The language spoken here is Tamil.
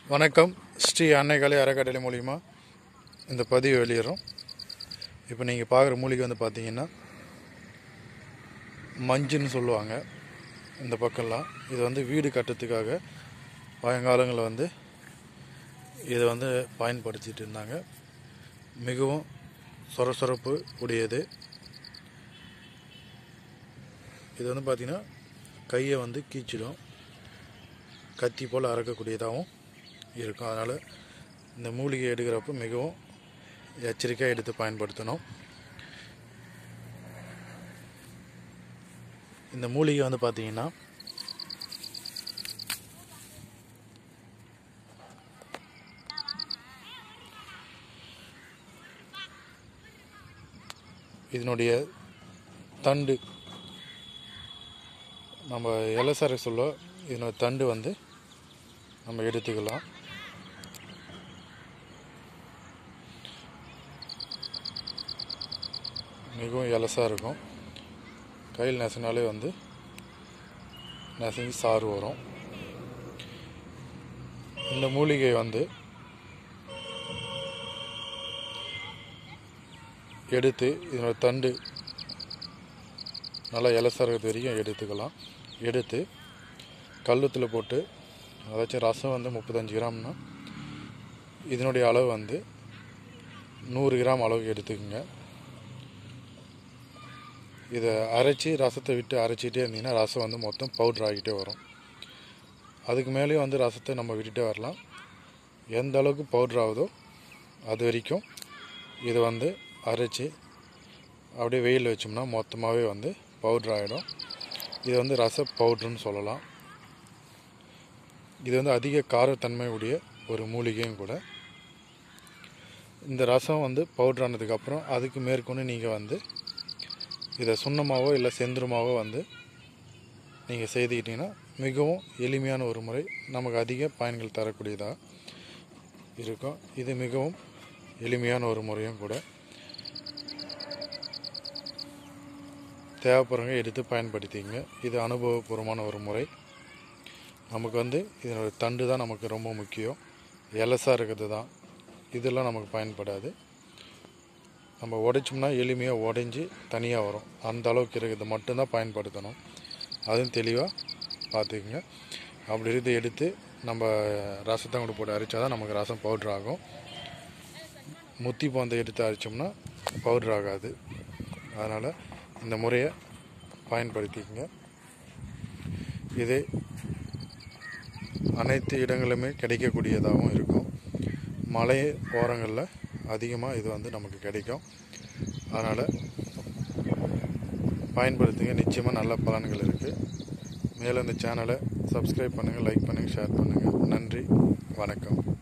வணக்கம் ஸ்ரீ அன்னைக்காலை அறக்கட்டளை மூலிமா இந்த பதிவு வெளியிடுறோம் இப்போ நீங்கள் பார்க்குற மூலிகை வந்து பார்த்தீங்கன்னா மஞ்சுன்னு சொல்லுவாங்க இந்த பக்கம்லாம் இது வந்து வீடு கட்டுறதுக்காக பழங்காலங்களில் வந்து இதை வந்து பயன்படுத்திட்டு இருந்தாங்க மிகவும் சொரசொரப்பு உடையது இது வந்து பார்த்திங்கன்னா கையை வந்து கீச்சிடும் கத்தி போல் அறக்கக்கூடியதாகவும் இருக்கும் அதனால் இந்த மூலிகை எடுக்கிறப்ப மிகவும் எச்சரிக்கையாக எடுத்து பயன்படுத்தணும் இந்த மூலிகை வந்து பார்த்தீங்கன்னா இதனுடைய தண்டு நம்ம இலசரை சொல்ல இதனோட தண்டு வந்து நம்ம எடுத்துக்கலாம் மிகவும் இலசாக இருக்கும் கையில் நெசனாலே வந்து நெசங்கி சாறு வரும் இந்த மூலிகை வந்து எடுத்து இதனோட தண்டு நல்லா இலசாக இருக்கிறது வரைக்கும் எடுத்துக்கலாம் எடுத்து கல்லுத்தில் போட்டு அதாச்சும் ரசம் வந்து முப்பத்தஞ்சு கிராம்னா இதனுடைய அளவு வந்து நூறு கிராம் அளவுக்கு எடுத்துக்கோங்க இதை அரைச்சி ரசத்தை விட்டு அரைச்சிட்டே இருந்தீங்கன்னா ரசம் வந்து மொத்தம் பவுட்ரு ஆகிட்டே வரும் அதுக்கு மேலேயும் வந்து ரசத்தை நம்ம விட்டுட்டே வரலாம் எந்த அளவுக்கு பவுட்ரு ஆகுதோ அது வரைக்கும் இதை வந்து அரைச்சி அப்படியே வெயிலில் வச்சோம்னா மொத்தமாகவே வந்து பவுட்ரு ஆகிடும் இது வந்து ரச பவுட்ருன்னு சொல்லலாம் இது வந்து அதிக காரத்தன்மை உடைய ஒரு மூலிகையும் கூட இந்த ரசம் வந்து பவுட்ரு ஆனதுக்கப்புறம் அதுக்கு மேற்கொண்டு நீங்கள் வந்து இதை சுண்ணமாவோ இல்லை செந்துருமாவோ வந்து நீங்கள் செய்துக்கிட்டிங்கன்னா மிகவும் எளிமையான ஒரு முறை நமக்கு அதிக பயன்கள் தரக்கூடியதாக இருக்கும் இது மிகவும் எளிமையான ஒரு முறையும் கூட தேவைப்படுறவங்க எடுத்து பயன்படுத்திங்க இது அனுபவபூர்வமான ஒரு முறை நமக்கு வந்து இதனோட தண்டு தான் நமக்கு ரொம்ப முக்கியம் எலசாக இருக்கிறது தான் இதெல்லாம் நமக்கு பயன்படாது நம்ம உடைச்சோம்னா எளிமையாக உடைஞ்சி தனியாக வரும் அந்த அளவுக்கு இருக்கிறது மட்டும்தான் பயன்படுத்தணும் அதுவும் தெளிவாக பார்த்துக்குங்க அப்படி இருந்து எடுத்து நம்ம ரசத்தை கூட போட்டு அரைச்சா தான் நமக்கு ரசம் பவுட்ரு ஆகும் முத்தி போந்த எடுத்து அரைச்சோம்னா பவுட்ரு ஆகாது அதனால் இந்த முறையை பயன்படுத்திக்கங்க இது அனைத்து இடங்களுமே கிடைக்கக்கூடியதாகவும் இருக்கும் மலை ஓரங்களில் அதிகமாக இது வந்து நமக்கு கிடைக்கும் அதனால் பயன்படுத்துங்க நிச்சயமாக நல்ல பலன்கள் இருக்குது மேலும் இந்த சேனலை சப்ஸ்கிரைப் பண்ணுங்கள் லைக் பண்ணுங்கள் ஷேர் பண்ணுங்கள் நன்றி வணக்கம்